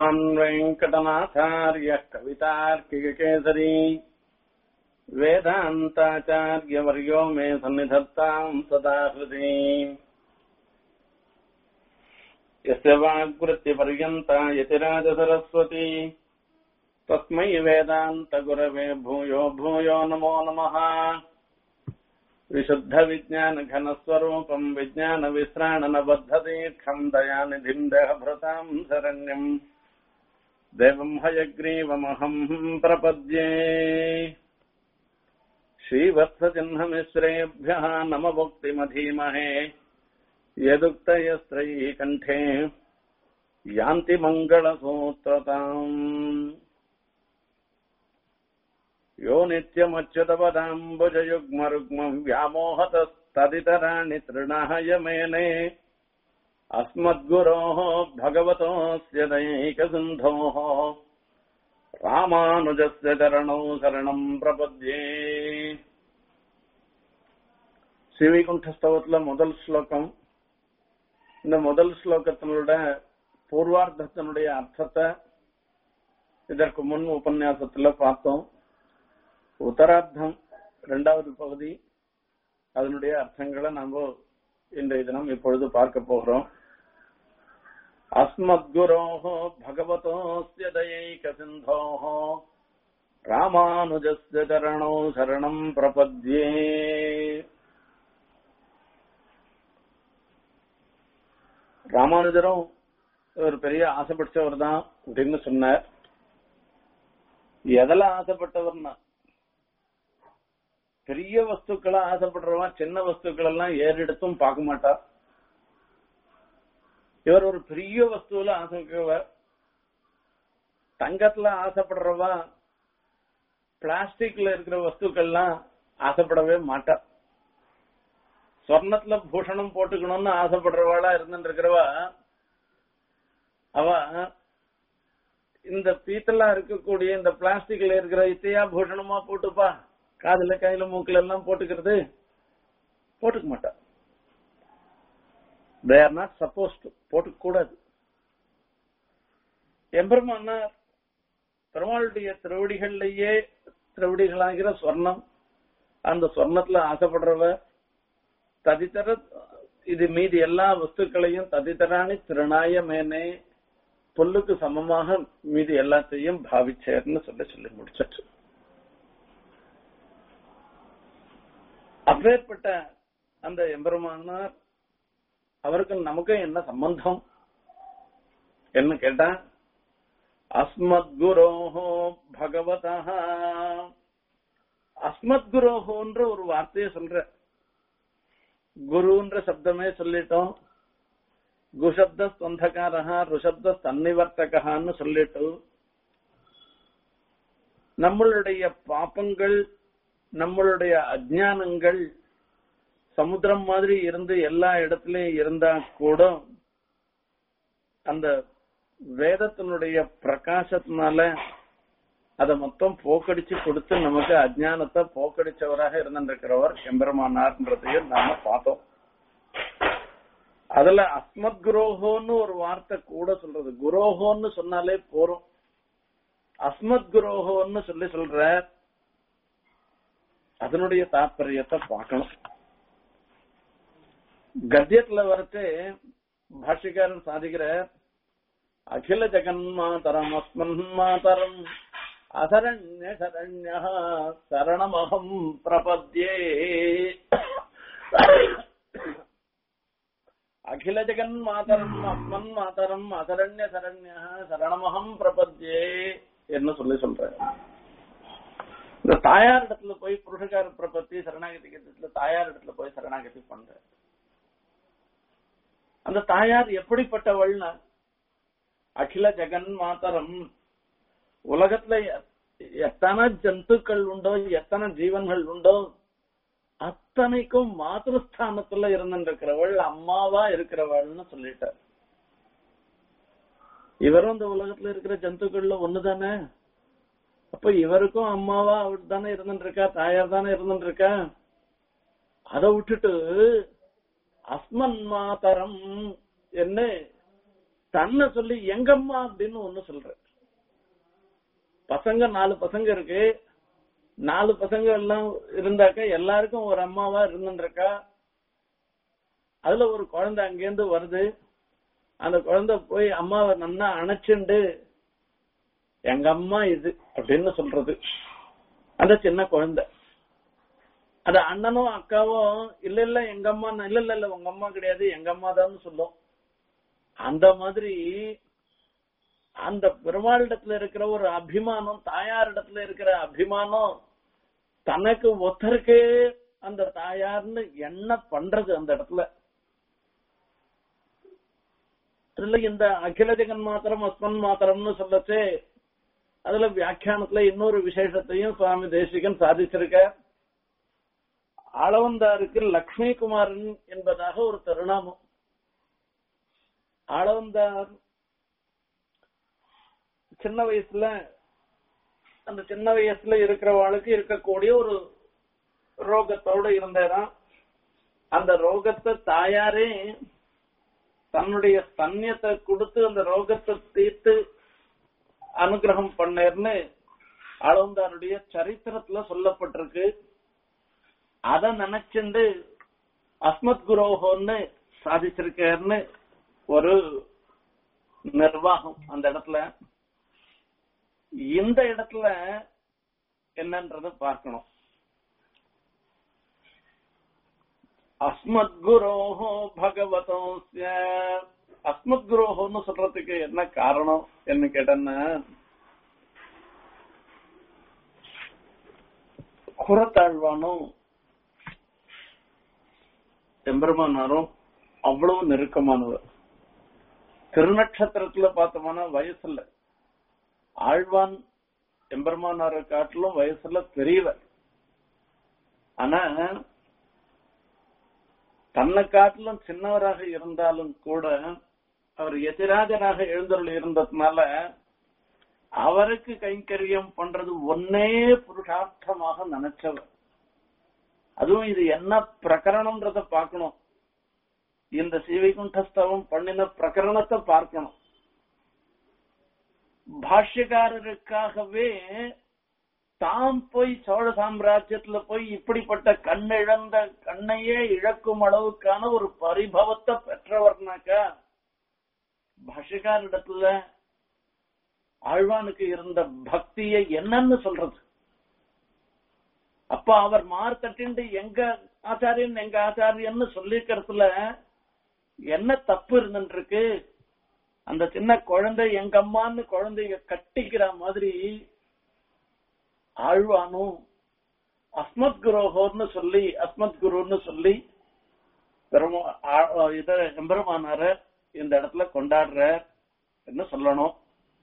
श्रीमान् वेङ्कटनाथार्यः कवितार्किककेसरी वेदान्ताचार्यवर्यो मे सन्निधत्ताम् सदा हृदि यस्य वाग्वृत्तिपर्यन्ता यतिराजसरस्वती तस्मै वेदान्तगुरवे भूयो भूयो नमो नमः विशुद्धविज्ञानघनस्वरूपम् विज्ञानविश्राणनबद्धदीर्घम् दयानिधिम् देहभृताम् शरण्यम् देवम् हयग्रीवमहम् प्रपद्ये श्रीवत्सचिह्नमिश्रेभ्यः नमभुक्तिमधीमहे यदुक्तयस्त्रयी कण्ठे यान्ति मङ्गलसूत्रताम् यो नित्यमच्युतपदाम्बुजयुग्मरुग्मम् व्यामोहतस्तदितराणि तृणाय मेने अस्मद्गुरोः भगवतोऽस्य दैकसिन्धोः ராமானுஜஸ்ய சரணோ சரணம் பிரபத்யே ஸ்ரீவைகுண்டஸ்தவத்துல முதல் ஸ்லோகம் இந்த முதல் ஸ்லோகத்தினோட பூர்வார்த்தத்தினுடைய அர்த்தத்தை இதற்கு முன் உபன்யாசத்துல பார்த்தோம் உத்தரார்த்தம் இரண்டாவது பகுதி அதனுடைய அர்த்தங்களை நாம இன்றைய தினம் இப்பொழுது பார்க்க போகிறோம் अस्मद्गुरोः भगवतोऽस्य दयैकसिन्धोः रामानुजस्य चरणौ शरणम् प्रपद्ये ராமானுஜரும் ஒரு பெரிய ஆசைப்பட்டவர் தான் அப்படின்னு சொன்னார் எதில் ஆசைப்பட்டவர்னா பெரிய வஸ்துக்களை ஆசைப்படுறவன் சின்ன வஸ்துக்கள் எல்லாம் ஏறெடுத்தும் பார்க்க மாட்டார் இவர் ஒரு பெரிய வஸ்துவில ஆசைக்கிறவர் தங்கத்துல ஆசைப்படுறவா பிளாஸ்டிக்ல இருக்கிற வஸ்துக்கள்லாம் ஆசைப்படவே மாட்டார் சொர்ணத்துல பூஷணம் போட்டுக்கணும்னு ஆசைப்படுறவாளா இருந்துட்டு இருக்கிறவா அவ இந்த பீத்தலா இருக்கக்கூடிய இந்த பிளாஸ்டிக்ல இருக்கிற இத்தையா பூஷணமா போட்டுப்பா காதுல கையில மூக்குல எல்லாம் போட்டுக்கிறது போட்டுக்க மாட்டா they are not suppose to போட்டுக்க கூடாது எம்பெருமானார் பெருமாளுடைய திருவடிகள்லயே திருவடிகளாகிற சொர்ணம் அந்த சொர்ணத்துல ஆசைப்படுறவ ததித்தர இது மீதி எல்லா வஸ்துக்களையும் ததித்தராணி திருநாய மேனே புல்லுக்கு சமமாக மீதி எல்லாத்தையும் பாவிச்சேர்னு சொல்லி சொல்லி முடிச்சிட்டு அப்பேற்பட்ட அந்த எம்பெருமானார் அவருக்கும் நமக்கும் என்ன சம்பந்தம் என்ன கேட்டா அஸ்மத் குரோஹோ பகவதா அஸ்மத் குரோஹோன்ற ஒரு வார்த்தையை சொல்ற குருன்ற சப்தமே சொல்லிட்டோம் குஷப்த ஸ்வந்தகாரா ருஷப்த தன்னிவர்த்தகான்னு சொல்லிட்டு நம்மளுடைய பாப்பங்கள் நம்மளுடைய அஜானங்கள் சமுத்திரம் மாதிரி இருந்து எல்லா இடத்துலயும் இருந்தா கூட அந்த வேதத்தினுடைய பிரகாசத்தினால அதை மொத்தம் போக்கடிச்சு கொடுத்து நமக்கு அஜானத்தை போக்கடிச்சவராக இருந்திருக்கிறவர் எம்பெருமானார்ன்றதையும் நாம பார்த்தோம் அதுல அஸ்மத் குரோஹோன்னு ஒரு வார்த்தை கூட சொல்றது குரோஹோன்னு சொன்னாலே போறோம் அஸ்மத் குரோஹோன்னு சொல்லி சொல்ற அதனுடைய தாற்பயத்தை பார்க்கணும் கத்தியத்துல வரட்டு பாஷ்யக்காரன் சாதிக்கிற அகில ஜெகன்மாதரம் அஸ்மன் மாதரம் அசரண்ய சரண்ய சரணமகம் பிரபத்யே அகில ஜெகன் மாதரம் அஸ்மன் மாதரம் அசரண்ய சரண்ய சரணமகம் பிரபத்யே என்ன சொல்லி சொல்ற இந்த தாயார் இடத்துல போய் புருஷகார பிரபத்தி சரணாகதி கட்டத்துல தாயார் இடத்துல போய் சரணாகதி பண்ற அந்த தாயார் எப்படிப்பட்டவள்னா அகில ஜெகன் மாதரம் உலகத்துல எத்தனை ஜந்துக்கள் உண்டோ எத்தனை ஜீவன்கள் உண்டோ அத்தனைக்கும் மாதృస్థானத்துல இருந்திருக்கிறவள் அம்மாவா இருக்கிறவள்னு சொல்லிட்டார் இவரும் இந்த உலகத்துல இருக்கிற ஜந்துக்கள்ல ஒண்ணுதானே அப்ப இவருக்கும் அம்மாவா அவர் தானே இருந்துட்டு இருக்கா தாயார் தானே இருந்துட்டு இருக்கா அதை விட்டுட்டு அஸ்மன் மாதரம் என்ன தன்னை சொல்லி எங்கம்மா அப்படின்னு ஒண்ணு சொல்ற பசங்க நாலு பசங்க இருக்கு நாலு பசங்க எல்லாம் இருந்தாக்க எல்லாருக்கும் ஒரு அம்மாவா இருந்துருக்கா அதுல ஒரு குழந்தை அங்கேருந்து வருது அந்த குழந்தை போய் அம்மாவை நன்னா அணைச்சுண்டு எங்க அம்மா இது அப்படின்னு சொல்றது அந்த சின்ன குழந்தை அது அண்ணனும் அக்காவும் இல்ல இல்ல எங்க அம்மா இல்ல இல்ல இல்ல உங்க அம்மா கிடையாது எங்க அம்மா தான் சொல்லும் அந்த மாதிரி அந்த பெருமாளிடத்துல இருக்கிற ஒரு அபிமானம் தாயாரிடத்துல இருக்கிற அபிமானம் தனக்கு ஒத்தருக்கு அந்த தாயார்னு என்ன பண்றது அந்த இடத்துல இதுல இந்த அகில ஜெகன் மாத்திரம் அஸ்மன் மாத்திரம்னு சொல்லச்சு அதுல வியாக்கியானத்துல இன்னொரு விசேஷத்தையும் சுவாமி தேசிகன் சாதிச்சிருக்க ஆளவந்தாருக்கு லக்ஷ்மி குமாரன் என்பதாக ஒரு தருணாமம் ஆளவந்தார் சின்ன வயசுல அந்த சின்ன வயசுல இருக்கிறவாளுக்கு இருக்கக்கூடிய ஒரு ரோகத்தோட இருந்ததான் அந்த ரோகத்தை தாயாரே தன்னுடைய ஸ்தன்யத்தை கொடுத்து அந்த ரோகத்தை தீர்த்து அனுகிரகம் பண்ணேர்னு ஆளவந்தாருடைய சரித்திரத்துல சொல்லப்பட்டிருக்கு அத நினைச்சுண்டு அஸ்மத் குரோஹோன்னு சாதிச்சிருக்காருன்னு ஒரு நிர்வாகம் அந்த இடத்துல இந்த இடத்துல என்னன்றத பார்க்கணும் அஸ்மத் குரோஹோ பகவதோஸ்ய அஸ்மத் குரோஹோன்னு சொல்றதுக்கு என்ன காரணம் என்ன கேட்டேன்னா குரத்தாழ்வானும் எம்பெருமானாரும் அவ்வளவு நெருக்கமானவர் திருநட்சத்திரத்துல பார்த்தோம்னா வயசுல ஆழ்வான் எம்பெருமானாரை காட்டிலும் வயசுல பெரியவர் ஆனா தன்னை காட்டிலும் சின்னவராக இருந்தாலும் கூட அவர் எதிராஜனாக எழுந்தருள் இருந்ததுனால அவருக்கு கைங்கரியம் பண்றது ஒன்னே புருஷார்த்தமாக நினைச்சவர் அதுவும் இது என்ன பிரகரணம்ன்றத பார்க்கணும் இந்த சீவைகுண்டஸ்தவம் பண்ணின பிரகரணத்தை பார்க்கணும் பாஷ்யக்காரருக்காகவே தாம் போய் சோழ சாம்ராஜ்யத்துல போய் இப்படிப்பட்ட கண்ணிழந்த கண்ணையே இழக்கும் அளவுக்கான ஒரு பரிபவத்தை பெற்றவர்னாக்கா பாஷ்யக்காரிடத்துல ஆழ்வானுக்கு இருந்த பக்தியை என்னன்னு சொல்றது அப்ப அவர் மார்த்தட்டிண்டு எங்க ஆச்சாரியன் எங்க ஆச்சாரியன்னு சொல்லிக்கிறதுல என்ன தப்பு இருந்துருக்கு அந்த சின்ன குழந்தை எங்க அம்மான்னு குழந்தைய கட்டிக்கிற மாதிரி ஆழ்வானும் அஸ்மத் குரோஹோன்னு சொல்லி அஸ்மத் குருன்னு சொல்லி பெருமா- ஆ- இத எம்பெருமானார இந்த இடத்துல கொண்டாடுற என்ன சொல்லணும்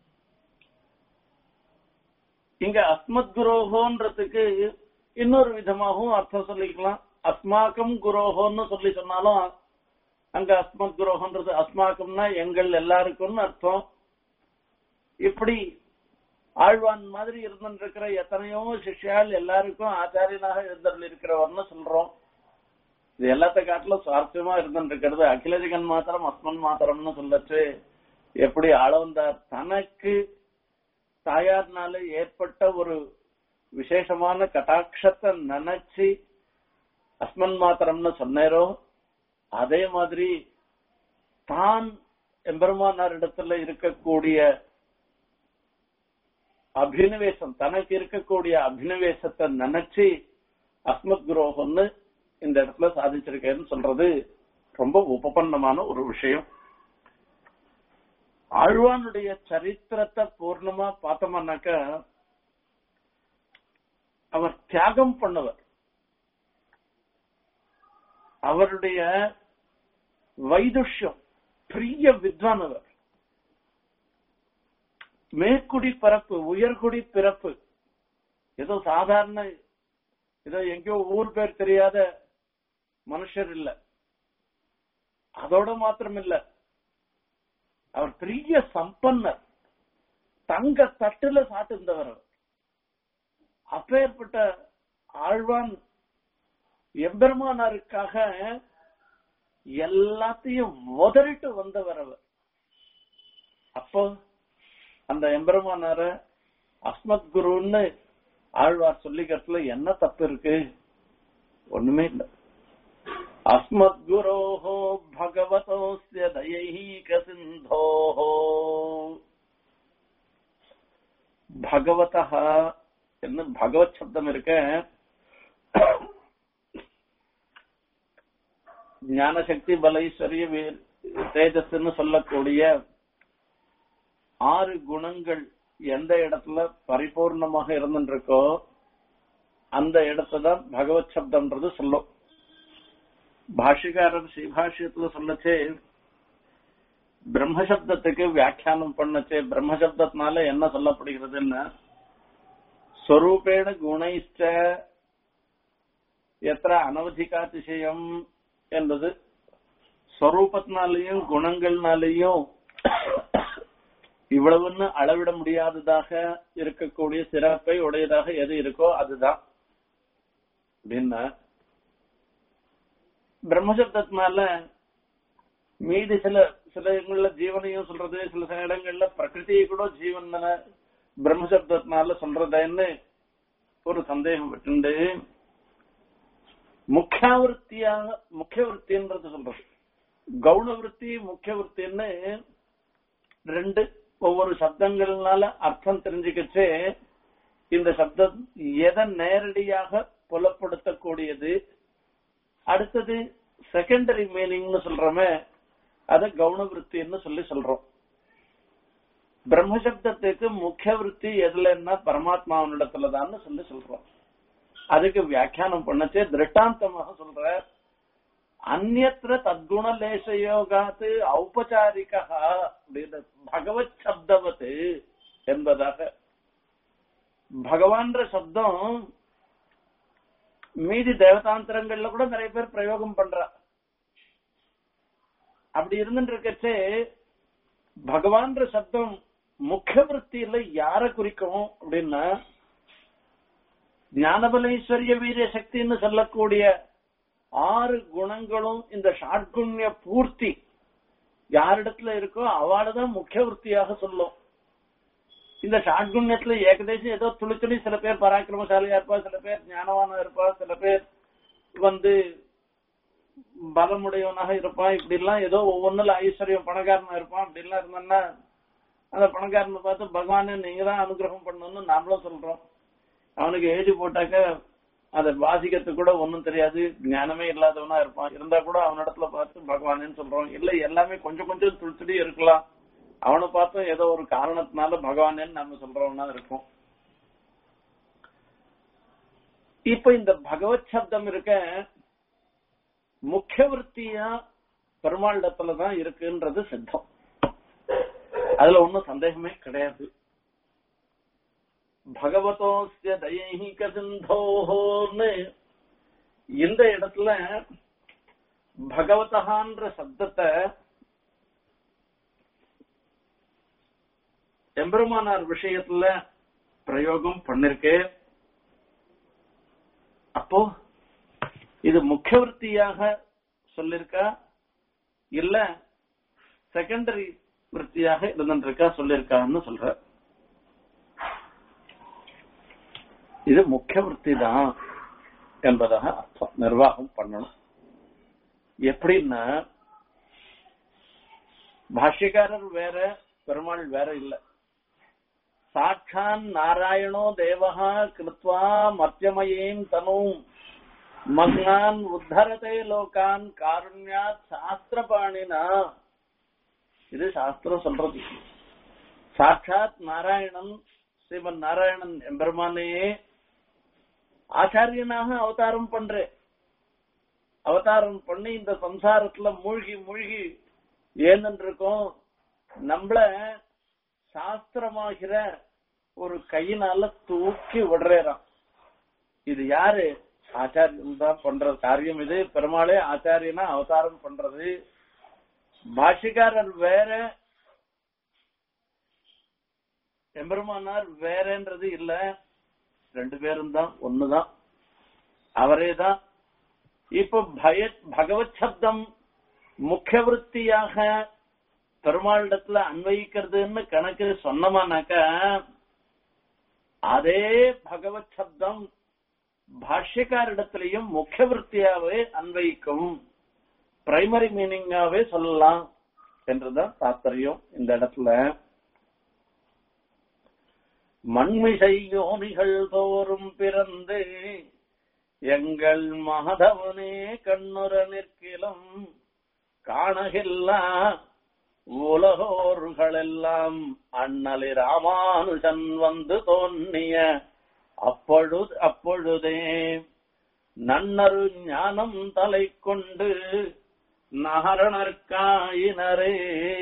இங்க அஸ்மத் குரோஹோன்றதுக்கு இன்னொரு விதமாகவும் அர்த்தம் சொல்லிக்கலாம் அஸ்மாக்கம் குரோஹோன்னு சொல்லி சொன்னாலும் அங்க அஸ்மத் குரோஹன்றது அஸ்மாக்கம்னா எங்கள் எல்லாருக்கும்னு அர்த்தம் இப்படி ஆழ்வான் மாதிரி இருந்திருக்கிற எத்தனையோ சிஷ்யால் எல்லாருக்கும் ஆச்சாரியனாக இருந்தல் இருக்கிறவர்னு சொல்றோம் இது எல்லாத்த காட்டிலும் சுவாரஸ்யமா இருந்திருக்கிறது அகில ஜெகன் மாத்திரம் அஸ்மன் மாத்திரம்னு சொல்லச்சு எப்படி ஆளவந்தார் தனக்கு தாயார்னால ஏற்பட்ட ஒரு விசேஷமான கட்டாட்சத்தை நினைச்சு அஸ்மன் மாத்திரம்னு சொன்னேரோ அதே மாதிரி தான் எம்பெருமானார் இடத்துல இருக்கக்கூடிய அபினிவேசம் தனக்கு இருக்கக்கூடிய அபினிவேசத்தை நினைச்சு அஸ்மத் குரோகம்னு இந்த இடத்துல சாதிச்சிருக்கேன்னு சொல்றது ரொம்ப உபபன்னமான ஒரு விஷயம் ஆழ்வானுடைய சரித்திரத்தை பூர்ணமா பார்த்தோம்னாக்க அவர் தியாகம் பண்ணவர் அவருடைய வைதுஷ்யம் பெரிய வித்வான் அவர் மேற்குடி பரப்பு உயர்குடி பிறப்பு ஏதோ சாதாரண ஏதோ எங்கேயோ ஊர் பேர் தெரியாத மனுஷர் இல்ல அதோட மாத்திரம் இல்ல அவர் பெரிய சம்பன்னர் தங்க தட்டுல சாட்டிருந்தவர் அவர் அப்பேற்பட்ட ஆழ்வான் எம்பெருமானாருக்காக எல்லாத்தையும் உதறிட்டு வந்தவர் அவர் அப்போ அந்த எம்பெருமானார அஸ்மத் குருன்னு ஆழ்வார் சொல்லிக்கிறதுல என்ன தப்பு இருக்கு ஒண்ணுமே இல்ல அஸ்மத் குரோஹோ பகவதோஸ்ய தயைக சிந்தோஹோ பகவதா என்ன பகவத் சப்தம் இருக்க ஞானசக்தி பலைஸ்வரிய வீர் தேஜஸ்ன்னு சொல்லக்கூடிய ஆறு குணங்கள் எந்த இடத்துல பரிபூர்ணமாக இருந்துருக்கோ அந்த இடத்துதான் பகவத் சப்தம்ன்றது சொல்லும் பாஷிகாரர் ஸ்ரீபாஷ்யத்துல சொல்லச்சே பிரம்மசப்தத்துக்கு வியாக்கியானம் பண்ணச்சே பிரம்மசப்தத்தினால என்ன சொல்லப்படுகிறதுன்னா ஸ்வரூபேண குணைஷ்ட எത്ര அனவதிகாதிசயம் என்பது ஸ்வரூபத்தினாலையும் குணங்கள்னாலையும் இவ்வளவுன்னு அளவிட முடியாததாக இருக்கக்கூடிய சிறப்பை உடையதாக எது இருக்கோ அதுதான் அப்படின்னா பிரம்மசப்தத்தினால மீதி சில சில இடங்கள்ல ஜீவனையும் சொல்றது சில சில இடங்கள்ல பிரகிருதியை கூட ஜீவன் பிரம்மசப்தத்தினால சொல்றதுன்னு ஒரு சந்தேகம் விட்டுண்டு முக்கியாவிருத்தியாக முக்கிய விற்த்தின்றது சொல்றது கவுன விற்பி முக்கிய விற்த்தின்னு ரெண்டு ஒவ்வொரு சப்தங்கள்னால அர்த்தம் தெரிஞ்சுக்கிச்சு இந்த சப்தம் எதை நேரடியாக புலப்படுத்தக்கூடியது அடுத்தது செகண்டரி மீனிங்னு சொல்றோமே அத கவுன விற்த்தின்னு சொல்லி சொல்றோம் பிரம்மசப்தத்துக்கு முக்கிய விற்பி எதுலன்னா பரமாத்மாவனிடத்துலதான்னு சொல்லி சொல்றோம் அதுக்கு வியாக்கியானம் பண்ணச்சே திருஷ்டாந்தமாக சொல்ற அந்நத்திர தத்குண லேசயோகாத்து ஔபச்சாரிகா அப்படின்னு பகவத் சப்தவத்து என்பதாக பகவான்ற சப்தம் மீதி தேவதாந்திரங்கள்ல கூட நிறைய பேர் பிரயோகம் பண்றா அப்படி இருந்துட்டு இருக்கச்சே பகவான்ற சப்தம் முக்கிய விற்த்தியில யார குறிக்கும் அப்படின்னா ஞானபலேஸ்வரிய வீரிய சக்தின்னு சொல்லக்கூடிய ஆறு குணங்களும் இந்த ஷாட்குண்ய பூர்த்தி யாரிடத்துல இருக்கோ அவளதான் முக்கிய விற்த்தியாக சொல்லும் இந்த ஷாட்குண்யத்துல ஏகதேசம் ஏதோ துளி துளி சில பேர் பராக்கிரமசாலியா இருப்பா சில பேர் ஞானவானா இருப்பா சில பேர் வந்து பலமுடையவனாக இருப்பான் இப்படி எல்லாம் ஏதோ ஒவ்வொன்றுல ஐஸ்வர்யம் பணக்காரனா இருப்பான் அப்படி எல்லாம் இருந்தான்னா அந்த பணக்காரனை பார்த்து பகவானே நீங்க தான் அனுகிரகம் பண்ணணும்னு நாமளும் சொல்றோம் அவனுக்கு எழுதி போட்டாக்க அதை வாசிக்கிறதுக்கு கூட ஒன்னும் தெரியாது ஞானமே இல்லாதவனா இருப்பான் இருந்தா கூட அவனிடத்துல பார்த்து பகவானேன்னு சொல்றோம் இல்ல எல்லாமே கொஞ்சம் கொஞ்சம் துளித்துடி இருக்கலாம் அவனை பார்த்தும் ஏதோ ஒரு காரணத்தினால பகவானேன்னு நம்ம சொல்றோம்னா இருக்கும் இப்ப இந்த பகவத் சப்தம் இருக்க முக்கிய விற்த்தியா பெருமாளிடத்துலதான் இருக்குன்றது சித்தம் அதுல ஒன்னும் சந்தேகமே கிடையாது பகவதோஸ்ய தைஹிக சிந்தோன்னு இந்த இடத்துல பகவதகான்ற சப்தத்தை எம்பெருமானார் விஷயத்துல பிரயோகம் பண்ணிருக்கு அப்போ இது முக்கிய விற்த்தியாக சொல்லிருக்கா இல்ல செகண்டரி விற்த்தியாக இருந்திருக்கா சொல்லிருக்கான்னு சொல்ற இது முக்கிய விற்பி தான் என்பதாக அர்த்தம் நிர்வாகம் பண்ணணும் எப்படின்னா பாஷ்யக்காரர் வேற பெருமாள் வேற இல்ல சாட்சான் நாராயணோ தேவஹா கிருத்வா மத்தியமயீம் தனும் மக்னான் உத்தரதே லோகான் காருண்யாத் சாஸ்திரபாணினா இது சாஸ்திரம் சொல்றது சாட்சாத் நாராயணன் ஸ்ரீமன் நாராயணன் எம்பெருமானே ஆச்சாரியனாக அவதாரம் பண்றேன் அவதாரம் பண்ணி இந்த சம்சாரத்துல மூழ்கி மூழ்கி ஏன்னு இருக்கோம் நம்மள சாஸ்திரமாகிற ஒரு கையினால தூக்கி விடுறான் இது யாரு ஆச்சாரியம் தான் பண்ற காரியம் இது பெருமாளே ஆச்சாரியனா அவதாரம் பண்றது பாஷிகாரர் வேற எம்பெருமானார் வேறன்றது இல்ல ரெண்டு பேரும் தான் ஒண்ணுதான் அவரே தான் இப்ப பய பகவத் சப்தம் முக்கிய விற்த்தியாக பெருமாளிடத்துல அன்வயிக்கிறதுன்னு கணக்கு சொன்னமானாக்க அதே பகவத் சப்தம் பாஷ்யக்காரிடத்திலையும் முக்கிய விற்த்தியாவே அன்வயிக்கும் பிரைமரி மீனிங்காவே சொல்லலாம் என்றுதான் தாத்பரியம் இந்த இடத்துல மண்மிசை யோனிகள் தோறும் பிறந்து எங்கள் மாதவனே கண்ணுற நிற்கிலும் காணகில்லா உலகோர்களெல்லாம் அண்ணலி ராமானுஜன் வந்து தோன்றிய அப்பொழுது அப்பொழுதே நன்னரு ஞானம் தலை கொண்டு நகரணர்காயினரே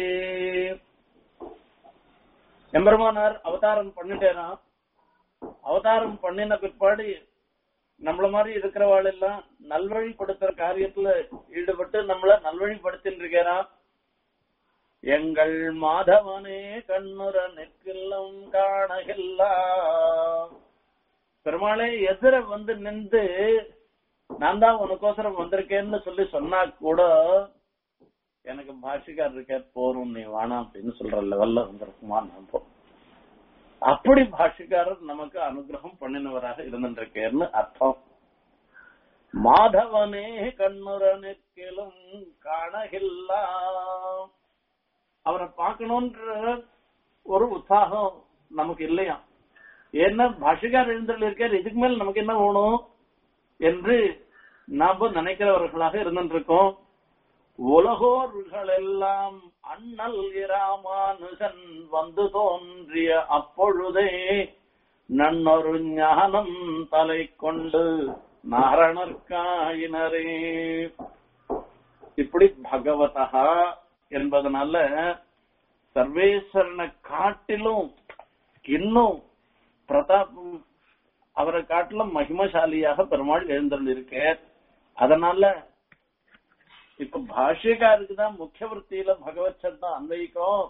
எம்பெருமானார் அவதாரம் பண்ணிட்டேராம் அவதாரம் பண்ணின பிற்பாடு நம்மள மாதிரி இருக்கிறவாள் எல்லாம் நல்வழிப்படுத்துற காரியத்துல ஈடுபட்டு நம்மள நல்வழிப்படுத்தின்னு இருக்கிறான் எங்கள் மாதவனே கண்ணுற நிற்கில்லும் காணகில்லா பெருமாளே எதிர வந்து நின்று நான் தான் உனக்கோசரம் வந்திருக்கேன்னு சொல்லி சொன்னா கூட எனக்கு பாஷிக்கார் இருக்க போரும் நீ வேணாம் அப்படின்னு சொல்ற லெவல்ல வந்திருக்குமா நம்பும் அப்படி பாஷிக்காரர் நமக்கு அனுகிரகம் பண்ணினவராக இருந்திருக்கேன்னு அர்த்தம் மாதவனே கண்ணுற நிற்கிலும் காணகில்லா அவரை பார்க்கணும்ன்ற ஒரு உற்சாகம் நமக்கு இல்லையா ஏன்னா பாஷிகார் எழுந்தல் இருக்கார் இதுக்கு மேல் நமக்கு என்ன வேணும் என்று நாம நினைக்கிறவர்களாக இருந்திருக்கோம் உலகோர்கள் எல்லாம் அண்ணல் இராமானுஜன் வந்து தோன்றிய அப்பொழுதே நன்னொரு ஞானம் தலை கொண்டு நாரணர்காயினரே இப்படி பகவதா என்பதனால சர்வேஸ்வரனை காட்டிலும் இன்னும் பிரதாப் அவரை காட்டிலும் மகிமசாலியாக பெருமாள் எழுந்தருள் இருக்கு அதனால இப்ப பாஷ்யக்காருக்கு தான் முக்கிய விற்த்தியில பகவத் சப்தம் அன்வயிக்கும்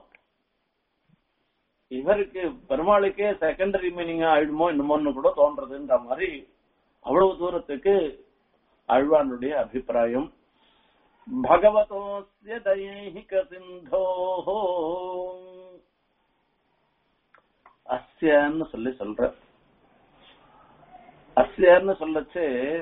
இவருக்கு பெருமாளுக்கே செகண்டரி மீனிங்கா ஆயிடுமோ என்னமோன்னு கூட தோன்றதுன்ற மாதிரி அவ்வளவு தூரத்துக்கு அழ்வானுடைய அபிப்பிராயம் பகவதோஸ்ய தைஹிக சிந்தோஹோ அஸ்யன்னு சொல்லி சொல்ற அஸ்யன்னு சொல்லச்சு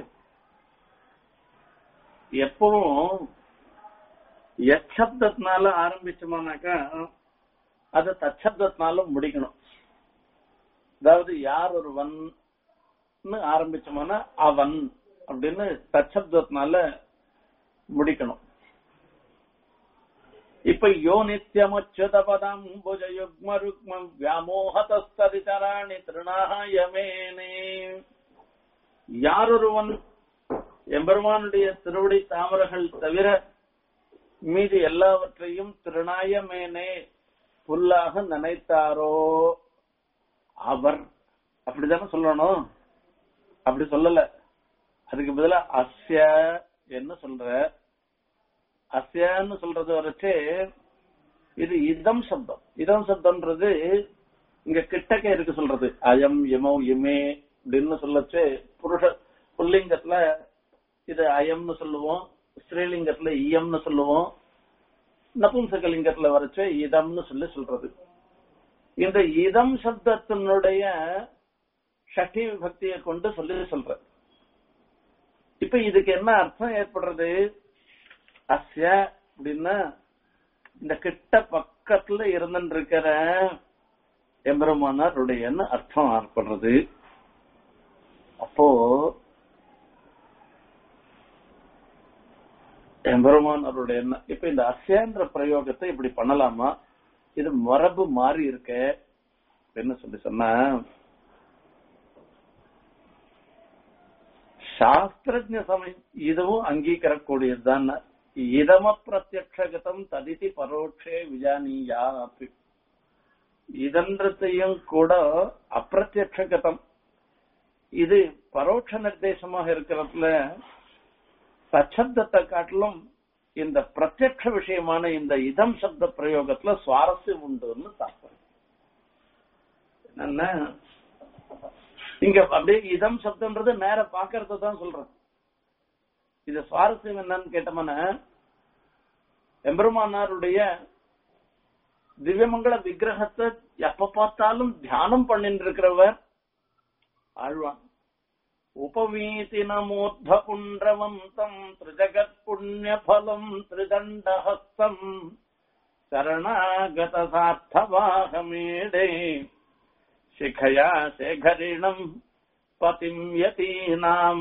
எப்பவும் எச்சப்தத்தினால ஆரம்பிச்சோம்னாக்கா அது தச்சப்தத்தினால முடிக்கணும் அதாவது யார் ஒருவன் ஆரம்பிச்சோம்னா அவன் அப்படின்னு தச்சப்தத்தினால முடிக்கணும் இப்ப யோ நித்தியமுச்சுத பதம் புஜ யுக்ம ருக்ம வியாமோகதஸ்தரிதராணி திருநாயமேனே யாரொருவன் எம்பெருமானுடைய திருவடி தாமரைகள் தவிர மீதி எல்லாவற்றையும் திருநாயமேனே புல்லாக நினைத்தாரோ அவர் அப்படிதானே சொல்லணும் அப்படி சொல்லல அதுக்கு பதிலா அஸ்ய என்ன சொல்ற அஸ்யன்னு சொல்றது வரைச்சு இது இதம் சப்தம் இதம் சப்தம்ன்றது இங்க கிட்டக்க இருக்கு சொல்றது அயம் இமோ இமே அப்படின்னு சொல்லச்சு புருஷ புல்லிங்கத்துல இது அயம்னு சொல்லுவோம் ஸ்ரீலிங்கத்துல இயம்னு சொல்லுவோம் நபும்சகலிங்கத்துல வரைச்சு இதம்னு சொல்லி சொல்றது இந்த இதம் சப்தத்தினுடைய சக்தி விபக்தியை கொண்டு சொல்லி சொல்ற இப்ப இதுக்கு என்ன அர்த்தம் ஏற்படுறது அஸ்ய அப்படின்னா இந்த கிட்ட பக்கத்துல இருந்துட்டு இருக்கிற எம்பெருமானாருடைய அர்த்தம் ஏற்படுறது அப்போ எம்பெருமான் அவருடைய என்ன இப்ப இந்த அஸ்யன்ற பிரயோகத்தை இப்படி பண்ணலாமா இது மரபு மாறி இருக்க என்ன சொல்லி சொன்ன சாஸ்திரஜ சமயம் இதுவும் அங்கீகரக்கூடியதுதான் இதம பிரத்யக்ஷகதம் ததிதி பரோட்சே விஜானியா அப்படி இதன்றத்தையும் கூட அப்பிரத்யக்ஷகதம் இது பரோட்ச நிர்தேசமாக இருக்கிறதுல சச்சப்தத்தை காட்டிலும் இந்த பிரத்யக்ஷ விஷயமான இந்த இதம் சப்த பிரயோகத்துல சுவாரஸ்யம் உண்டுன்னு தாற்பயம் என்னன்னா இங்க அப்படியே இதம் சப்தம்ன்றது நேர பாக்கறத தான் சொல்றேன் இது சுவாரஸ்யம் என்னன்னு கேட்டோம்னா எம்பெருமானாருடைய திவ்யமங்கள விக்கிரகத்தை எப்ப பார்த்தாலும் தியானம் பண்ணிட்டு இருக்கிறவர் ஆழ்வான் उपवीतिनमूर्ध पुण्ड्रवन्तम् त्रिजगत्पुण्यफलम् त्रिदण्डहस्तम् शरणागतसार्थवाहमीडे शिखया शेखरिणम् पतिम् यतीनाम्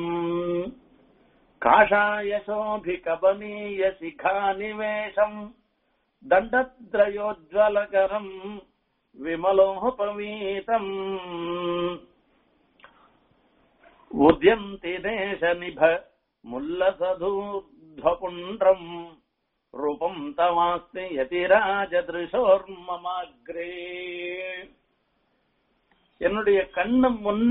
काषायशोभिकबनीय शिखानिवेशम् दण्डत्रयोज्ज्वलकरम् विमलोपवीतम् उद्यन्ति देशनिभ मुल्लसधूध्वपुण्ड्रम् रूपम् तवास्ति யதிராஜதிருஷோர்மமாக்ரே என்னுடைய கண்ணு முன்ன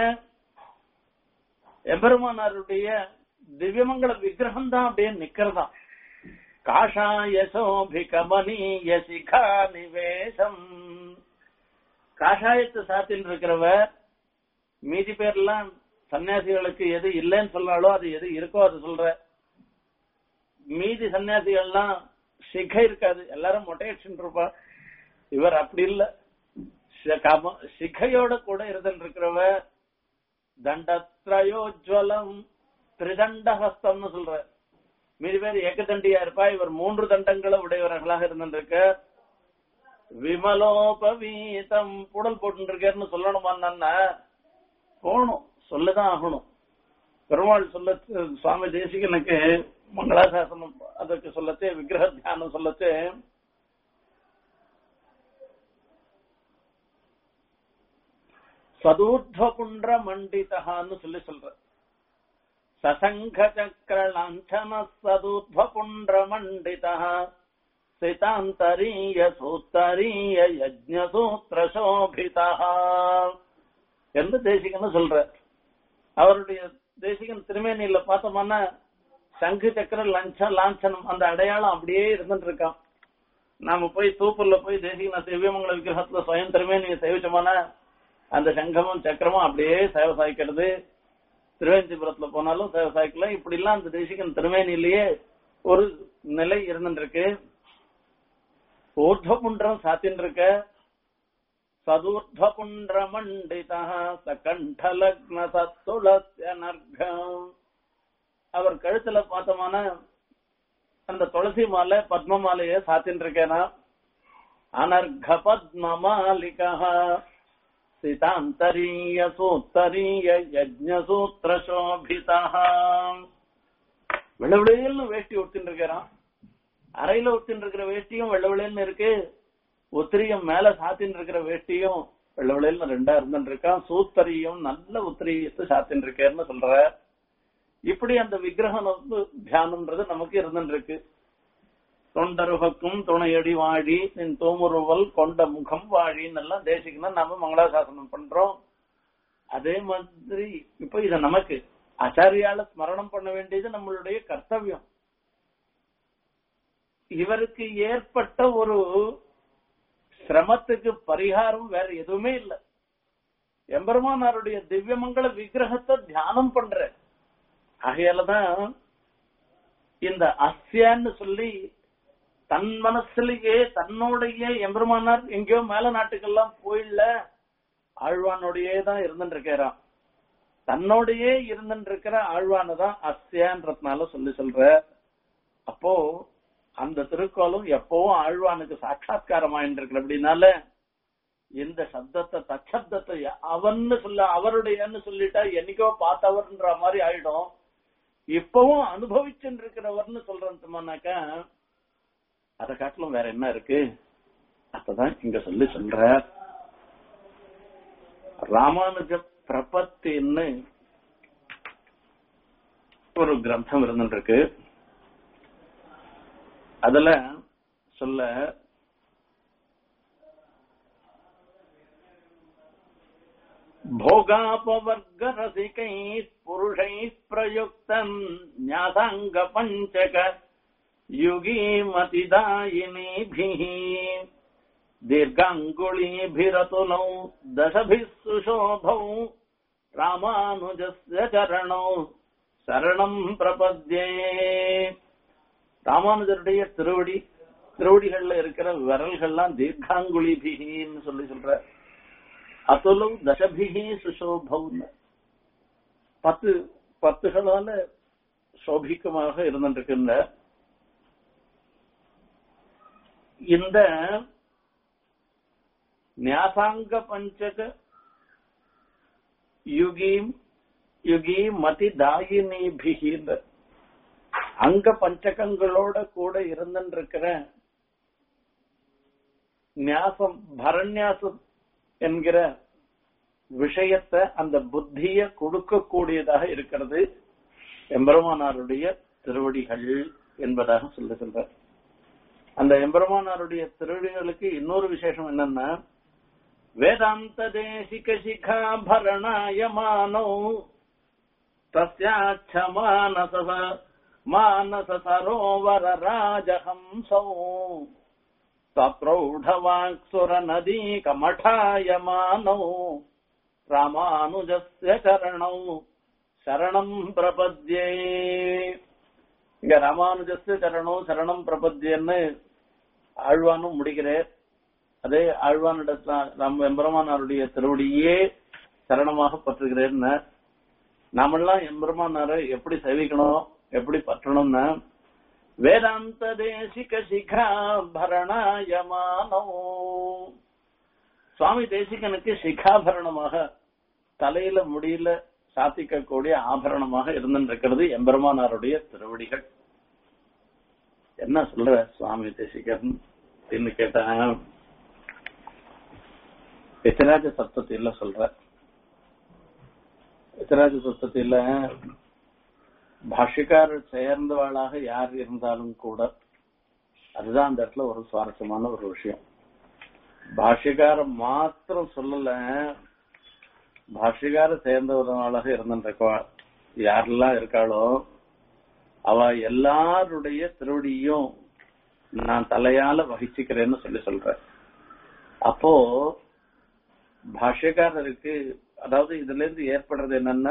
எம்பெருமானாருடைய திவ்யமங்கள விக்கிரகம் தான் அப்படியே நிக்கிறதா காஷாய சோபி கமனீய சிகா நிவேசம் காஷாயத்தை சாத்தின்னு இருக்கிறவர் மீதி பேர்லாம் சன்னியாசிகளுக்கு எது இல்லைன்னு சொல்றாளோ அது எது இருக்கோ அது சொல்ற மீதி சன்னியாசிகள்லாம் சிகை இருக்காது எல்லாரும் மொட்டையடிச்சுட்டு இருப்பா இவர் அப்படி இல்ல ஷ- கம- சிகையோட கூட இருந்துட்டு இருக்கிறவ தண்டத்ரயோஜ்வலம் திரிதண்ட ஹஸ்தம்னு சொல்ற மீதி பேர் ஏகதண்டியா இருப்பா இவர் மூன்று தண்டங்களை உடையவர்களாக இருந்துருக்க விமலோபவீதம் புடல் போட்டு இருக்காருன்னு சொல்லணுமா போகணும் சொல்லதான் ஆகணும் பெருமாள் சொல்ல சுவாமி தேசிகனுக்கு மங்களாசாசனம் அதுக்கு சொல்லச்சே விக்கிரக தியானம் சொல்லச்சே சதூர்ಧ್ವபுண்ட மண்டிதகான்னு சொல்லி சொல்ற சசங்க சக்கர லாஞ்சன சதூர்ಧ್ವபுண்ட மண்டிதா சிதாந்தரீய சூத்தரீய யஜ்ஞ சூத்திர சோபிதா என்று தேசிகன்னு சொல்ற அவருடைய தேசிகன் திருமேனியில பார்த்தோம்னா சங்கு சக்கர லஞ்சம் லாஞ்சனம் அந்த அடையாளம் அப்படியே இருந்துட்டு இருக்கான் நாம போய் தூப்பூர்ல போய் தேசிகன திவ்யமங்கல விக்கிரகத்துல சுயம் திருமேனியை சேவிச்சோம்னா அந்த சங்கமும் சக்கரமும் அப்படியே சேவை சாய்க்கிறது திருவேந்திபுரத்துல போனாலும் சேவை சாய்க்கலாம் இப்படி எல்லாம் அந்த தேசிகன் திருமேனிலேயே ஒரு நிலை இருந்துருக்கு ஊர்துவபுண்டம் சாத்தின்னு இருக்க சதூர்ध्वपुण्ड्रमण्डितः சகண்டலக்ன சத்துளஸ்ய நர்க்கம் அவர் கழுத்துல பார்த்தோம்னா அந்த துளசி மாலை பத்ம மாலைய சாத்தின்னு இருக்கேனா அனர்க பத்ம மாலிகா சிதாந்தரீய சூத்தரீய யஜ்ஞ சூத்திர சோபிதா வெள்ளவிளையல்னு வேஷ்டி உடுத்தின்னு இருக்கிறான் அறையில உடுத்தின்னு இருக்கிற வேஷ்டியும் வெள்ளவிளையல்னு இருக்கு உத்திரியம் மேல சாத்தின்னு இருக்கிற வேஷ்டியும் வெள்ள வெள்ளையில ரெண்டா இருந்துட்டு இருக்கான் சூத்தரியும் நல்ல உத்திரியத்தை சாத்தின்னு இருக்கேன்னு சொல்ற இப்படி அந்த விக்கிரகம் வந்து தியானம்ன்றது நமக்கு இருந்துட்டு இருக்கு தொண்டருகக்கும் துணையடி வாழி நின் தோமுருவல் கொண்ட முகம் வாழின்னு எல்லாம் தேசிக்கணும் நாம மங்களாசாசனம் பண்றோம் அதே மாதிரி இப்ப இத நமக்கு ஆச்சாரியால ஸ்மரணம் பண்ண வேண்டியது நம்மளுடைய கர்த்தவியம் இவருக்கு ஏற்பட்ட ஒரு சிரமத்துக்கு பரிகாரம் வேற எதுவுமே இல்ல எம்பெருமானாருடைய திவ்யமங்கள விக்கிரகத்தை தியானம் பண்ற ஆகையாலதான் இந்த அஸ்யான்னு சொல்லி தன் மனசுலயே தன்னோடைய எம்பெருமானார் எங்கேயோ மேல நாட்டுக்கெல்லாம் போயிடல ஆழ்வானோடையே தான் இருந்துட்டு இருக்கிறான் தன்னோடையே இருந்துட்டு இருக்கிற ஆழ்வானதான் அஸ்யான்றதுனால சொல்லி சொல்ற அப்போ அந்த திருக்கோலம் எப்பவும் ஆழ்வானுக்கு சாட்சா்காரம் ஆயிட்டு அப்படின்னால இந்த சப்தத்தை தச்சப்தத்தை அவன்னு சொல்ல அவருடையன்னு சொல்லிட்டா என்னைக்கோ பார்த்தவர்ன்ற மாதிரி ஆயிடும் இப்பவும் அனுபவிச்சுட்டு இருக்கிறவர்னு சொல்றோம்னாக்கா அதை காட்டிலும் வேற என்ன இருக்கு அப்பதான் இங்க சொல்லி சொல்ற ராமானுஜ பிரபத்தின்னு ஒரு கிரந்தம் இருந்துட்டு இருக்கு அதுல சொல்ல भोगापवर्ग रसिकैः पुरुषैः प्रयुक्तम् न्यासाङ्ग पञ्चक युगीमतिदायिनीभिः दीर्घाङ्गुलीभिरतुलौ दशभिः सुशोभौ रामानुजस्य चरणौ சரணம் பிரபத்யே ராமானுஜருடைய திருவடி திருவடிகள்ல இருக்கிற விரல்கள்லாம் தீர்க்காங்குழிபிகின்னு சொல்லி சொல்ற அதுலவு தசபிகி சுசோபவ்னு பத்து பத்துகளால சோபிக்கமாக இருந்திருக்கின்ற இந்த ನ್ಯಾಸಾಂಗ ಪಂಚಕ ಯುಗೀಂ யுகி மதி தாயினிபிகின்ற அங்க பஞ்சகங்களோட கூட இருந்திருக்கிற நியாசம் பரநியாசம் என்கிற விஷயத்தை அந்த புத்திய கொடுக்கக்கூடியதாக இருக்கிறது எம்பெருமானாருடைய திருவடிகள் என்பதாக சொல்லுகின்ற அந்த எம்பெருமானாருடைய திருவடிகளுக்கு இன்னொரு விசேஷம் என்னன்னா வேதாந்த தேசிக சிகாபரணாயமானோ தஸ்யாச்ச மானச மானச சரோவர ராஜஹம்சோ சப்ரௌಢவாக்சுர நதி கமఠாயமானோ ராமானுஜஸ்ய சரணௌ சரணம் பிரபத்யே இங்க ராமானுஜஸ்ய சரணம் சரணம் பிரபத்யன்னு ஆழ்வானும் முடிக்கிறேன் அதே ஆழ்வானிடத்துல நம்ம எம்பெருமானாருடைய திருவடியே சரணமாக பற்றுகிறேன்னு நாமெல்லாம் எம்பெருமானாரை எப்படி சேவிக்கணும் எப்படி பற்றணும்னா வேதாந்த தேசிக சிகா பரணாயமானோ சுவாமி தேசிகனுக்கு சிகாபரணமாக தலையில முடியல சாத்திக்கக்கூடிய ஆபரணமாக இருந்திருக்கிறது எம்பெருமானாருடைய திருவடிகள் என்ன சொல்ற சுவாமி தேசிகன் அப்படின்னு கேட்டேன் எச்சராஜ சப்தத்தில சொல்ற எச்சராஜ சப்தத்தில பாஷ்யக்காரர் சேர்ந்தவளாக யார் இருந்தாலும் கூட அதுதான் அந்த இடத்துல ஒரு சுவாரஸ்யமான ஒரு விஷயம் பாஷ்யக்காரர் மாத்திரம் சொல்லல பாஷ்யக்கார சேர்ந்தவர்களாக இருந்திருக்கா யாரெல்லாம் இருக்காளோ அவ எல்லாருடைய திருவடியும் நான் தலையால வகிச்சுக்கிறேன்னு சொல்லி சொல்ற அப்போ பாஷ்யக்காரருக்கு அதாவது இதுல இருந்து ஏற்படுறது என்னன்னா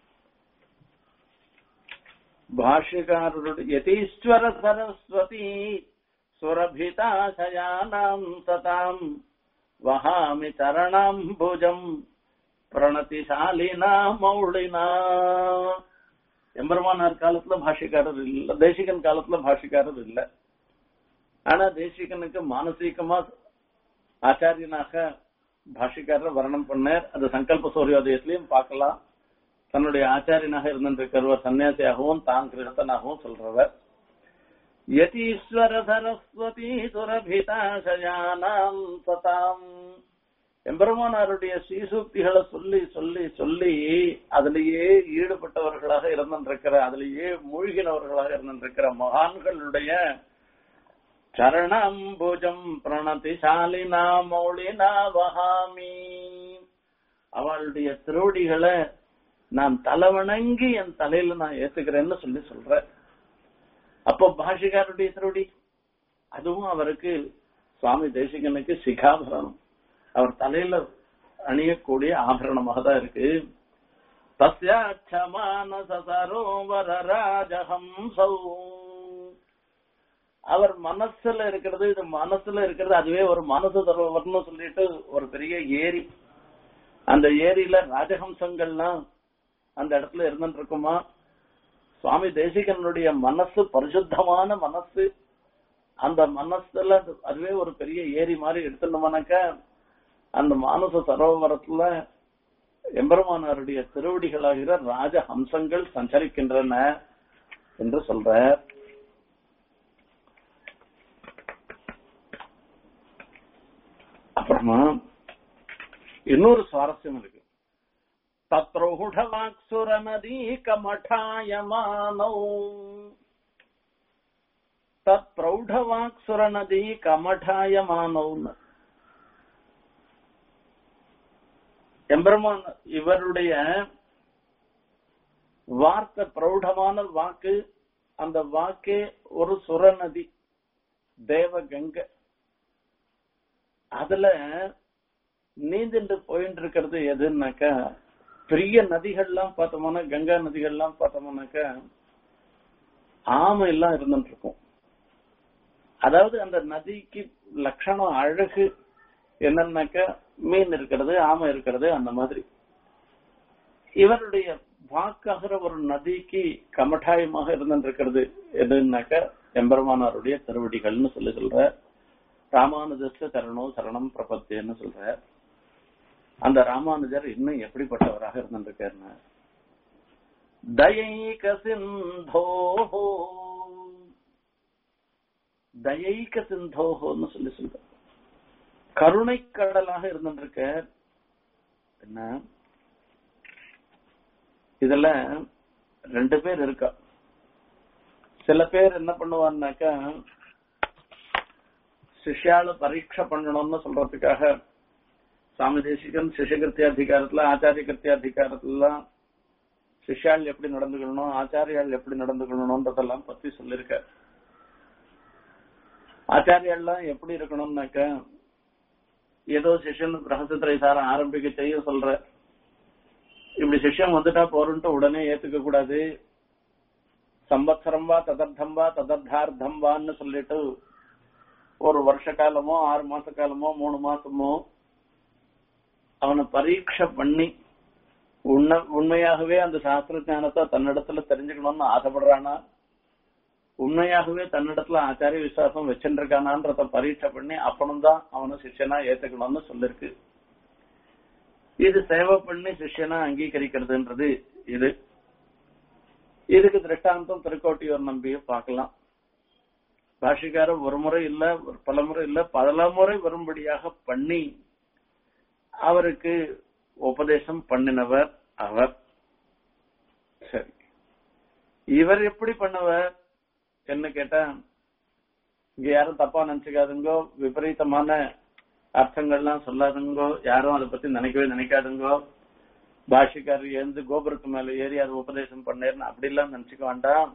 பாஷ்யக்காரருடைய யதீஸ்வர சரஸ்வதி சுரபிதாசயானாம் சதாம் வஹாமி தரணாம் புஜம் பிரணதிசாலினா மௌளினா எம்பெருமானார் காலத்துல பாஷ்யக்காரர் இல்ல தேசிகன் காலத்துல பாஷ்யக்காரர் இல்ல ஆனா தேசிகனுக்கு மானசீகமா ஆச்சாரியனாக பாஷிக்காரர் வர்ணம் பண்ணார் அது சங்கல்ப சூரியோதயத்திலையும் பார்க்கலாம் தன்னுடைய ஆச்சாரியனாக இருந்திருக்கிறவர் சன்னியாசியாகவும் தான் கிரகத்தனாகவும் சொல்றவர் யதீஸ்வர சரஸ்வதி துரபிதாசயானாம் சதாம் எம்பெருமானாருடைய ஸ்ரீசூக்திகளை சொல்லி சொல்லி சொல்லி அதிலேயே ஈடுபட்டவர்களாக இருந்திருக்கிற அதிலேயே மூழ்கினவர்களாக இருந்திருக்கிற மகான்களுடைய சரணம்புஜம் பிரணதிசாலினா மௌலினா வகாமி அவளுடைய திருவடிகளை நான் தலைவணங்கி என் தலையில நான் ஏத்துக்கிறேன்னு சொல்லி சொல்ற அப்போ பாஷிகாருடைய திருவடி அதுவும் அவருக்கு சுவாமி தேசிகனுக்கு சிகாபரணம் அவர் தலையில அணியக்கூடிய ஆபரணமாக தான் இருக்கு தஸ்யாட்சமானச சரோவர ராஜஹம்சௌ அவர் மனசுல இருக்கிறது இது மனசுல இருக்கிறது அதுவே ஒரு மனசு தருவர்னு சொல்லிட்டு ஒரு பெரிய ஏரி அந்த ஏரியில ராஜஹம்சங்கள்லாம் அந்த இடத்துல இருந்துட்டு இருக்குமா சுவாமி தேசிகனுடைய மனசு பரிசுத்தமான மனசு அந்த மனசுல அதுவே ஒரு பெரிய ஏரி மாதிரி எடுத்துட்டோம்னாக்க அந்த மானச சரோவரத்துல எம்பெருமானாருடைய திருவடிகளாகிற ராஜஹம்சங்கள் சஞ்சரிக்கின்றன என்று சொல்ற அப்புறமா இன்னொரு சுவாரஸ்யம் இருக்கு தத்ரௌடவாக்சுர நதி கமఠாயமானோ தத் பிரௌಢவாக்சுர நதி கமఠாயமானோன்னு எம்பெருமான் இவருடைய வார்த்தை பிரௌಢமான வாக்கு அந்த வாக்கே ஒரு சுரநதி தேவகங்கை அதுல நீந்திட்டு போயிட்டு இருக்கிறது எதுன்னாக்கா பெரிய நதிகள்லாம் பார்த்தோம்னா கங்கா நதிகள்லாம் பார்த்தோம்னாக்கா ஆமை எல்லாம் இருந்துட்டு இருக்கும் அதாவது அந்த நதிக்கு லட்சணம் அழகு என்னன்னாக்க மீன் இருக்கிறது ஆமை இருக்கிறது அந்த மாதிரி இவருடைய வாக்காகிற ஒரு நதிக்கு கமட்டாயமாக இருந்திருக்கிறது எதுனாக்க எம்பெருமானாருடைய திருவடிகள்னு சொல்லி சொல்ற ராமானுஜஸ்ல சரணோ சரணம் பிரபத்தின்னு சொல்ற அந்த ராமானுஜர் இன்னும் எப்படிப்பட்டவராக இருந்திருக்காருன்னு தயைக சிந்தோஹோ தயைக சிந்தோஹோன்னு சொல்லி சொல்ற கருணை கடலாக இருந்திருக்க என்ன இதுல ரெண்டு பேர் இருக்கா சில பேர் என்ன பண்ணுவான்னாக்கா சிஷ்யால பரீட்சை பண்ணணும்னு சொல்றதுக்காக சாமி தேசிகன் சிஷகிருத்திய அதிகாரத்துல ஆச்சாரிய கிருத்திய அதிகாரத்துலாம் சிஷ்யாள் எப்படி நடந்துக்கணும் ஆச்சாரியால் எப்படி நடந்துக்கணும்ன்றதெல்லாம் பத்தி சொல்லியிருக்காரு ஆச்சாரியாள்லாம் எப்படி இருக்கணும்னாக்க ஏதோ சிஷ்யன் ரகசியத்திரை சாரம் ஆரம்பிக்க செய்ய சொல்ற இப்படி சிஷ்யம் வந்துட்டா போறன்ட்டு உடனே ஏத்துக்க கூடாது சம்பத்சரம் வா ததர்த்தம் வா ததர்த்தார்த்தம் வான்னு சொல்லிட்டு ஒரு வருஷ காலமோ ஆறு மாச காலமோ மூணு மாசமோ அவனை பரீட்சை பண்ணி உண்மை உண்மையாகவே அந்த சாஸ்திர ஞானத்தை தன்னிடத்துல தெரிஞ்சுக்கணும்னு ஆசைப்படுறானா உண்மையாகவே தன்னிடத்துல ஆச்சாரிய விசுவாசம் வச்சுருக்கானான்றத பரீட்சை பண்ணி அப்பனும் தான் அவனை சிஷ்யனா ஏத்துக்கணும்னு சொல்லிருக்கு இது சேவை பண்ணி சிஷ்யனா அங்கீகரிக்கிறதுன்றது இது இதுக்கு திருஷ்டாந்தம் திருக்கோட்டியூர் நம்பிய பார்க்கலாம் பாஷிக்காரர் ஒரு முறை இல்ல பல முறை இல்ல பல முறை வரும்படியாக பண்ணி அவருக்கு உபதேசம் பண்ணினவர் அவர் சரி இவர் எப்படி பண்ணவர் என்ன கேட்டா இங்க யாரும் தப்பா நினைச்சுக்காதுங்கோ விபரீதமான அர்த்தங்கள்லாம் சொல்லாதுங்கோ யாரும் அதை பத்தி நினைக்கவே நினைக்காதுங்கோ பாஷிக்காரர் எழுந்து கோபுரத்து மேல ஏறி அது உபதேசம் பண்ணேர்னு அப்படி எல்லாம் நினைச்சுக்க வேண்டாம்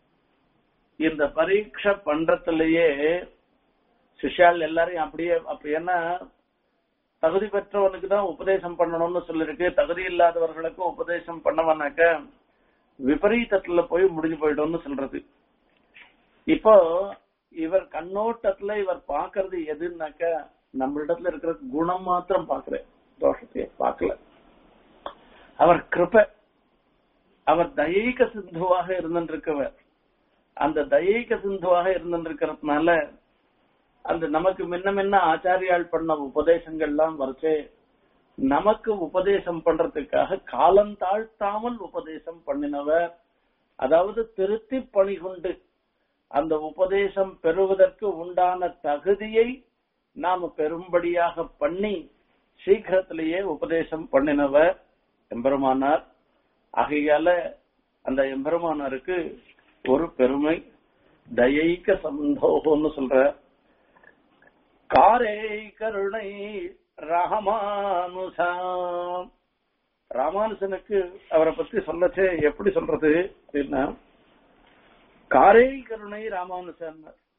இந்த பரீட்சை பண்றதுலயே சிஷ்யால் எல்லாரையும் அப்படியே அப்படி என்ன தகுதி பெற்றவனுக்கு தான் உபதேசம் பண்ணணும்னு சொல்லிருக்கு தகுதி இல்லாதவர்களுக்கும் உபதேசம் பண்ணவனாக்க விபரீதத்துல போய் முடிஞ்சு போயிடும்னு சொல்றது இப்போ இவர் கண்ணோட்டத்துல இவர் பாக்குறது எதுனாக்க நம்மளிடத்துல இருக்கிற குணம் மாத்திரம் பாக்குறேன் தோஷத்தையே பார்க்கல அவர் கிருப அவர் தயைக சிந்துவாக இருந்திருக்கவர் அந்த தயைக சிந்துவாக இருந்திருக்கிறதுனால அந்த நமக்கு முன்ன முன்ன ஆச்சாரியால் பண்ண உபதேசங்கள்லாம் வரைச்சே நமக்கு உபதேசம் பண்றதுக்காக காலம் தாழ்த்தாமல் உபதேசம் பண்ணினவர் அதாவது திருத்தி பணி கொண்டு அந்த உபதேசம் பெறுவதற்கு உண்டான தகுதியை நாம பெரும்படியாக பண்ணி சீக்கிரத்திலேயே உபதேசம் பண்ணினவர் எம்பெருமானார் ஆகையால அந்த எம்பெருமானாருக்கு ஒரு பெருமை தயைக்க சந்தோகம்னு சொல்ற காரை கருணை ராமானுசா ராமானுசனுக்கு அவரை பத்தி சொல்லச்சே எப்படி சொல்றது அப்படின்னா காரை கருணை ராமானுசன்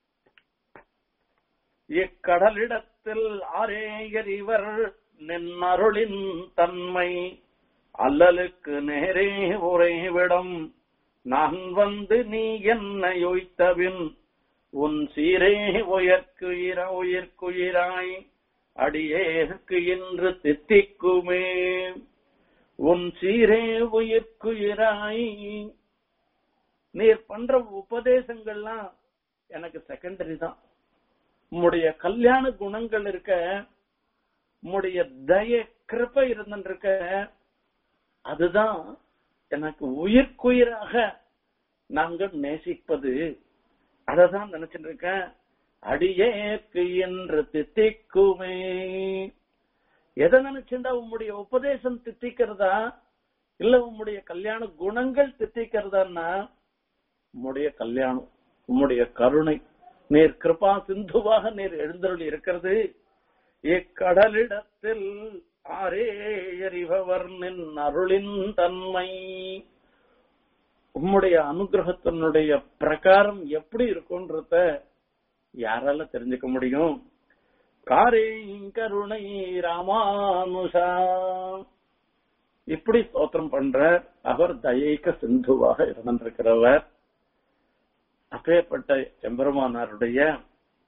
இக்கடலிடத்தில் ஆரேயர் இவர் நின்னருளின் தன்மை அல்லலுக்கு நேரே உறைவிடம் நான் வந்து நீ என்ன யோய்த்தபின் உன் சீரே உயர்க்குயிர உயிர்க்குயிராய் அடியேற்கு என்று தித்திக்குமே உன் சீரே உயிர்க்குயிராய் நீர் பண்ற உபதேசங்கள்லாம் எனக்கு செகண்டரி தான் உம்முடைய கல்யாண குணங்கள் இருக்க உம்முடைய தய கிருப்பை இருந்திருக்க அதுதான் எனக்கு உயிர்க்குயிராக நாங்கள் நேசிப்பது அததான் நினைச்சிட்டு இருக்கேன் அடியேற்கு என்று தித்திக்குமே எதை நினைச்சுண்டா உம்முடைய உபதேசம் தித்திக்கிறதா இல்ல உம்முடைய கல்யாண குணங்கள் தித்திக்கிறதான்னா உம்முடைய கல்யாணம் உம்முடைய கருணை நீர் கிருபா சிந்துவாக நீர் எழுந்தருள் இருக்கிறது இக்கடலிடத்தில் ஆரே எறிபவர் நின் அருளின் தன்மை உம்முடைய அனுகிரகத்தினுடைய பிரகாரம் எப்படி இருக்கும்ன்றத யாரால தெரிஞ்சுக்க முடியும் காரே கருணை ராமானுஷா இப்படி ஸ்தோத்திரம் பண்ற அவர் தயைக்க சிந்துவாக இருந்திருக்கிறவர் அப்பேற்பட்ட எம்பெருமானாருடைய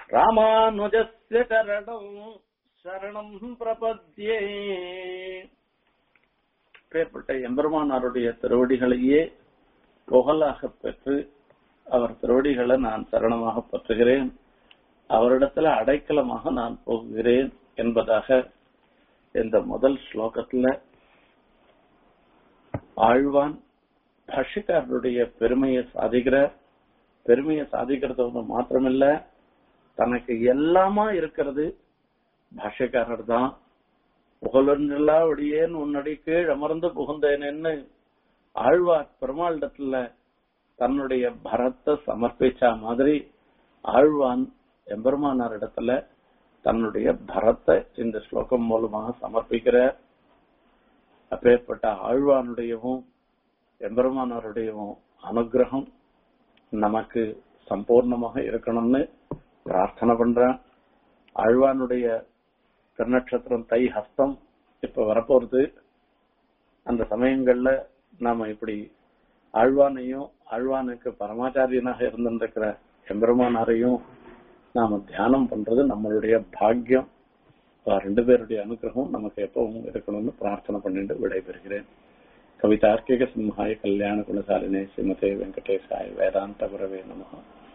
ராமானுஜஸ்ய சரணம் சரணம் பிரபத்யே பேர்பட்ட எம்பெருமானாருடைய திருவடிகளையே புகழாக பெற்று அவர் திருவடிகளை நான் சரணமாக பற்றுகிறேன் அவரிடத்துல அடைக்கலமாக நான் போகிறேன் என்பதாக இந்த முதல் ஸ்லோகத்துல ஆழ்வான் பாஷிக்காரருடைய பெருமையை சாதிக்கிற பெருமையை சாதிக்கிறது மாத்திரமில்ல தனக்கு எல்லாமா இருக்கிறது பாஷ்யக்காரர் தான் புகழொன்றெல்லா ஒடியேன் உன்னடி கீழ் அமர்ந்து புகுந்தேனேன்னு ஆழ்வார் பெருமாளிடத்துல தன்னுடைய பரத்தை சமர்ப்பிச்ச மாதிரி ஆழ்வான் எம்பெருமானார் இடத்துல தன்னுடைய பரத்தை இந்த ஸ்லோகம் மூலமாக சமர்ப்பிக்கிற அப்பேற்பட்ட ஆழ்வானுடையவும் எம்பெருமானாருடையவும் அனுகிரகம் நமக்கு சம்பூர்ணமாக இருக்கணும்னு பிரார்த்தனை பண்றேன் ஆழ்வானுடைய திருநட்சத்திரம் தை ஹஸ்தம் இப்ப வரப்போறது அந்த சமயங்கள்ல நாம இப்படி ஆழ்வானையும் ஆழ்வானுக்கு பரமாச்சாரியனாக இருந்திருக்கிற எம்பெருமானாரையும் நாம தியானம் பண்றது நம்மளுடைய பாக்கியம் ரெண்டு பேருடைய அனுகிரகம் நமக்கு எப்பவும் இருக்கணும்னு பிரார்த்தனை பண்ணிட்டு விடைபெறுகிறேன் கவிதார்க்கிக சிம்ஹாய கல்யாண குணசாலினே ஸ்ரீமதே வெங்கடேசாய வேதாந்த குரவே நமகா